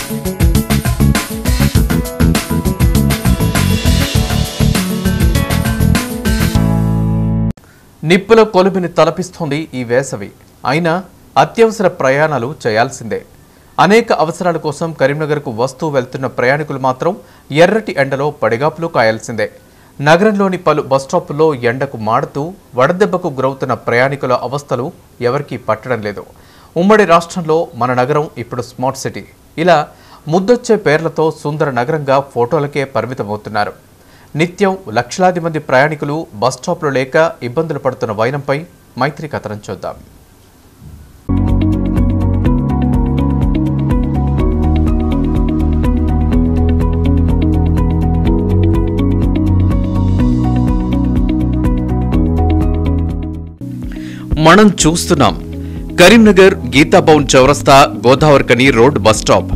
నిప్పుల కొలుమిని తలపిస్తోంది ఈ వేసవి అయినా అత్యవసర ప్రయాణాలు చేయాల్సిందే అనేక అవసరాల కోసం కరీంనగర్కు వస్తూ వెళ్తున్న ప్రయాణికులు మాత్రం ఎర్రటి ఎండలో పడిగాపులు కాయాల్సిందే నగరంలోని పలు బస్టాపుల్లో ఎండకు మాడుతూ వడదెబ్బకు గురవుతున్న ప్రయాణికుల అవస్థలు ఎవరికీ పట్టడం లేదు ఉమ్మడి రాష్ట్రంలో మన నగరం ఇప్పుడు స్మార్ట్ సిటీ ఇలా ముద్దొచ్చే పేర్లతో సుందర నగరంగా ఫోటోలకే పరిమితమవుతున్నారు నిత్యం లక్షలాది మంది ప్రయాణికులు బస్టాప్లు లేక ఇబ్బందులు పడుతున్న వైనంపై మైత్రి కథనం చూద్దాం మనం చూస్తున్నాం కరీంనగర్ గీతాభవన్ చౌరస్తా Godavarikhani road bus stop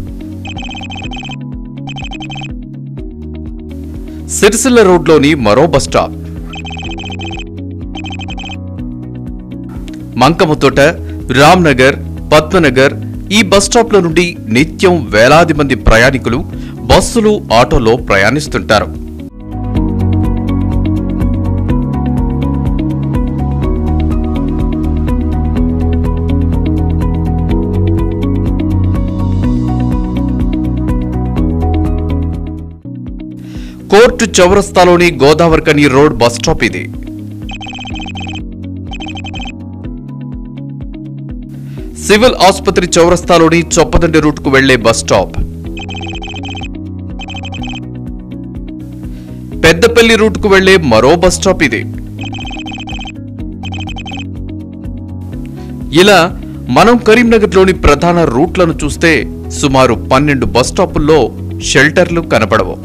Sircilla రోడ్లోని మరో బస్ స్టాప్ మంకముతోట రామ్నగర్ పద్మనగర్ ఈ బస్ స్టాప్ల నుండి నిత్యం వేలాది మంది ప్రయాణికులు బస్సులు ఆటోలో ప్రయాణిస్తుంటారు కోర్టు చౌరస్తాలోని గోదావరికని రోడ్ బస్ స్టాప్ ఇది సివిల్ ఆసుపత్రి చౌరస్తాలోని చొప్పదండి రూట్కు వెళ్లే బస్ స్టాప్ పెద్దపల్లి రూట్కు వెళ్లే మరో బస్ స్టాప్ ఇది ఇలా మనం కరీంనగర్లోని ప్రధాన రూట్లను చూస్తే సుమారు పన్నెండు బస్ స్టాపుల్లో షెల్టర్లు కనపడవు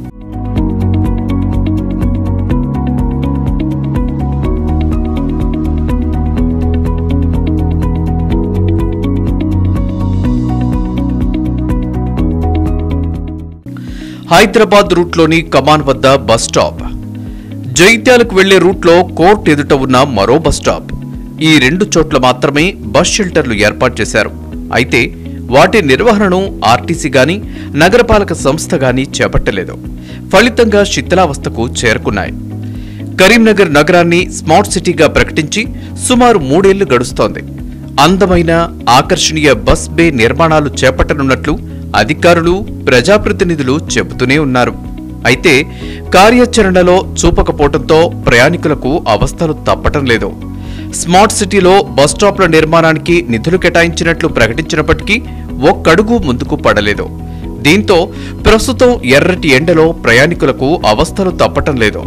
హైదరాబాద్ రూట్లోని కమాన్ వద్ద బస్ స్టాప్ జైత్యాలకు వెళ్లే రూట్లో కోర్ట్ ఎదుట ఉన్న మరో బస్ స్టాప్ ఈ రెండు చోట్ల మాత్రమే బస్ షెల్టర్లు ఏర్పాటు చేశారు అయితే వాటి నిర్వహణను ఆర్టీసీ గాని నగరపాలక సంస్థ గాని చేపట్టలేదు ఫలితంగా శిథిలావస్థకు చేరుకున్నాయి కరీంనగర్ నగరాన్ని స్మార్ట్ సిటీగా ప్రకటించి సుమారు మూడేళ్లు గడుస్తోంది అందమైన ఆకర్షణీయ బస్ బే నిర్మాణాలు చేపట్టనున్నట్లు అధికారులు ప్రజాప్రతినిధులు చెబుతూనే ఉన్నారు అయితే కార్యాచరణలో చూపకపోవడంతో ప్రయాణికులకు అవస్థలు తప్పటం లేదు స్మార్ట్ సిటీలో బస్ స్టాప్ల నిర్మాణానికి నిధులు కేటాయించినట్లు ప్రకటించినప్పటికీ ఒక్కడుగు ముందుకు పడలేదు దీంతో ప్రస్తుతం ఎర్రటి ఎండలో ప్రయాణికులకు అవస్థలు తప్పటం లేదు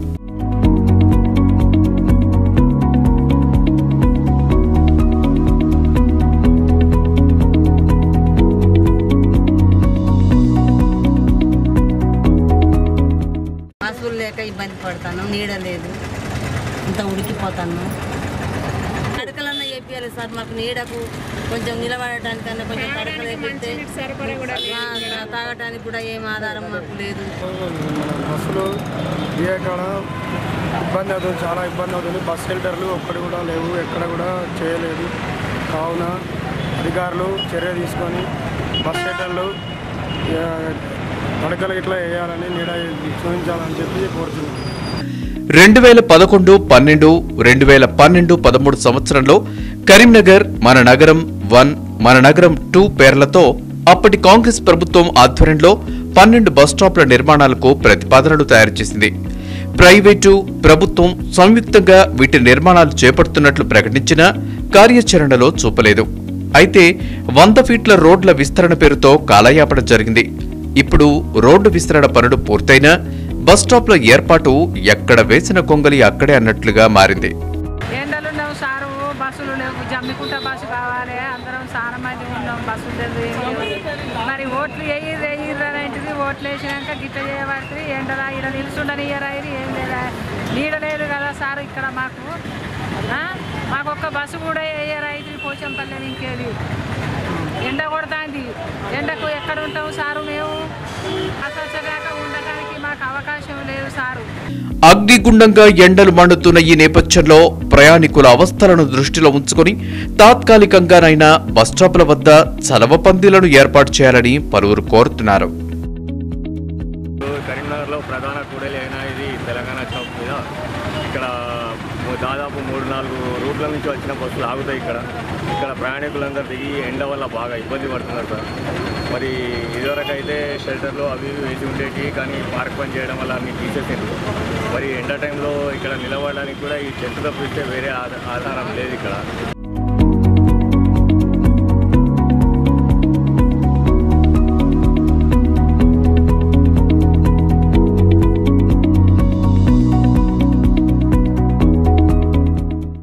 బస్సులు లేక ఇబ్బంది పడతాను నీడ లేదు ఇంత ఉడికిపోతాను పడకలన్నా చెప్పాలి సార్ మాకు నీడకు కొంచెం నిలబడటానికన్నా కొంచెం పడకలు వేపిస్తే ఆ, తాగటానికి కూడా ఏం ఆధారం మాకు లేదు బస్సులు ఏ కాడ ఇబ్బంది అవుతుంది చాలా ఇబ్బంది అవుతుంది బస్ షెల్టర్లు ఒక్కటి కూడా లేవు ఎక్కడ కూడా చేయలేదు కావున అధికారులు చర్య తీసుకొని బస్ షెల్టర్లు ఏ, పడకలు ఇట్లా వేయాలని నీడ చూపించాలని చెప్పి కోరుతున్నాను రెండు వేల పదకొండు పన్నెండు రెండు వేల పన్నెండు పదమూడు సంవత్సరంలో కరీంనగర్ మన నగరం వన్ మన నగరం టూ పేర్లతో అప్పటి కాంగ్రెస్ ప్రభుత్వం ఆధ్వర్యంలో పన్నెండు బస్ స్టాప్ల నిర్మాణాలకు ప్రతిపాదనలు తయారు చేసింది ప్రైవేటు ప్రభుత్వం సంయుక్తంగా వీటి నిర్మాణాలు చేపడుతున్నట్లు ప్రకటించినా కార్యాచరణలో చూపలేదు అయితే వంద ఫీట్ల రోడ్ల విస్తరణ పేరుతో కాలయాపన జరిగింది ఇప్పుడు రోడ్డు విస్తరణ పనులు పూర్తయినా బస్ స్టాప్ల ఏర్పాటు ఎక్కడ వేసిన కొంగలి అక్కడే అన్నట్లుగా మారింది ఎండలు లేవు సారు బస్సులు లేవు జమ్మికుంట బస్సు కావాలి అందరం చాలా మంది ఉన్నాం బస్సులు లేదు ఏం లేవు. మరి ఓట్లు వేయి వేయిర్రు అనేటిది ఓట్లు వేసినాక గిట్ట చేయబడుతుంది ఎండలా ఇక్కడ నిలుచుండనియరాయి ఏం లేదా నీడ లేదు కదా సార్ ఇక్కడ మాకు ఆ? మాకు ఒక్క బస్సు కూడా వేయరైతే పోచంపల్లి ఇంకేది ఎండ కొడుతుంది ఎండకు ఎక్కడ ఉంటాము సారు మేము అసలు ఉండటానికి మాకు అవకాశం లేదు సారు అగ్నిగుండంగా ఎండలు మండుతున్న ఈ నేపథ్యంలో ప్రయాణికుల అవస్థలను దృష్టిలో ఉంచుకొని తాత్కాలికంగానైనా బస్టాప్ల వద్ద చలవ పందిలను ఏర్పాటు చేయాలని పలువురు కోరుతున్నారు కరీంనగర్లో ప్రధాన కూడలి అయిన ఇది తెలంగాణ చౌక్ మీద ఇక్కడ మూ- దాదాపు మూడు నాలుగు రూట్ల నుంచి వచ్చిన బస్సులు ఆగుతాయి ఇక్కడ ఇక్కడ ప్రయాణికులందరూ దిగి ఎండ వల్ల బాగా ఇబ్బంది పడుతున్నారు సార్ మరి ఇదివరకు అయితే షెల్టర్లు అవి ఇవి వేసి ఉండేవి కానీ పార్క్ పని చేయడం వల్ల అన్ని తీసేసిండ్రు మరి ఎండ టైంలో ఇక్కడ నిలబడడానికి కూడా ఈ చెట్టు తప్పిస్తే వేరే ఆధ- ఆధారం లేదు ఇక్కడ